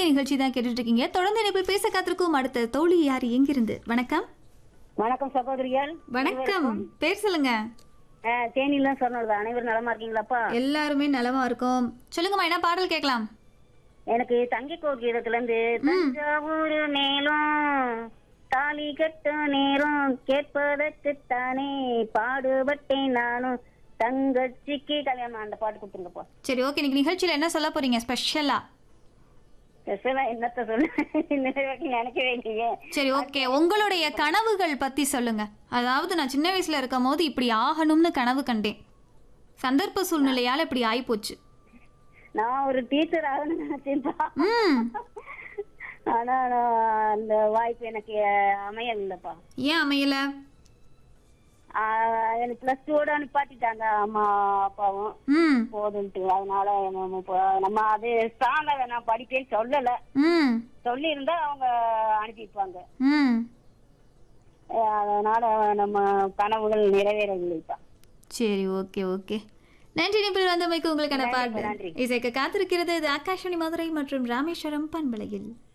நிகழ்ச்சி தான் கேட்டுட்டு இருக்கீங்க தொடர்ந்து இணைப்பில் பேச காத்திருக்கும் அடுத்த தோழி யார் எங்கிருந்து வணக்கம் வணக்கம் சகோதரிகள் வணக்கம் பேர் சொல்லுங்க தேனியில சொன்னது அனைவரும் நலமா இருக்கீங்களாப்பா எல்லாருமே நலமா இருக்கோம் சொல்லுங்கம்மா என்ன பாடல் கேட்கலாம் எனக்கு தங்கை கோகீதத்துல இருந்து தஞ்சாவூர் மேலும் தாலி கட்ட நேரம் கேட்பதற்குத்தானே பாடுபட்டேன் நானும் தங்கச்சிக்கு கல்யாணம் அந்த பாட்டு கொடுத்துருங்கப்பா சரி ஓகே இன்னைக்கு நிகழ்ச்சியில என்ன சொல்ல போறீங்க ஸ்பெஷலா ஸ்பெஷலா என்னத்த சொல்ல நிறைவேற்றி நினைக்கவே இல்லையே சரி ஓகே உங்களுடைய கனவுகள் பத்தி சொல்லுங்க அதாவது நான் சின்ன வயசுல இருக்கும் போது இப்படி ஆகணும்னு கனவு கண்டேன் சந்தர்ப்ப சூழ்நிலையால இப்படி ஆயிப்போச்சு நான் ஒரு டீச்சர் ஆகணும்னு நினைச்சேன்ப்பா ம் ஆனா நான் அந்த வாய்ப்பு எனக்கு அமையவில்லைப்பா ஏன் அமையல ஆஹ் எனக்கு பிளஸ் டூவோட நிப்பாட்டிட்டாங்க அம்மா அப்பாவும் ம் போதுன்ட்டு அதனால நம்ம இப்போ நம்ம அது ஸ்ட்ராங்கா நான் படிப்பேன்னு சொல்லல ம் சொல்லி இருந்தா அவங்க அனுப்பிப்பாங்க ம் அஹ் அதனால நம்ம கனவுகள் நிறைவேறவில்லைப்பா சரி ஓகே ஓகே நன்றி நிபில் வந்தமைக்கு உங்களுக்கான பாட்டு நன்றி. இசைக்க காத்திருக்கிறது இது ஆகாஷவாணி மதுரை மற்றும் ராமேஸ்வரம் பண்பலையில்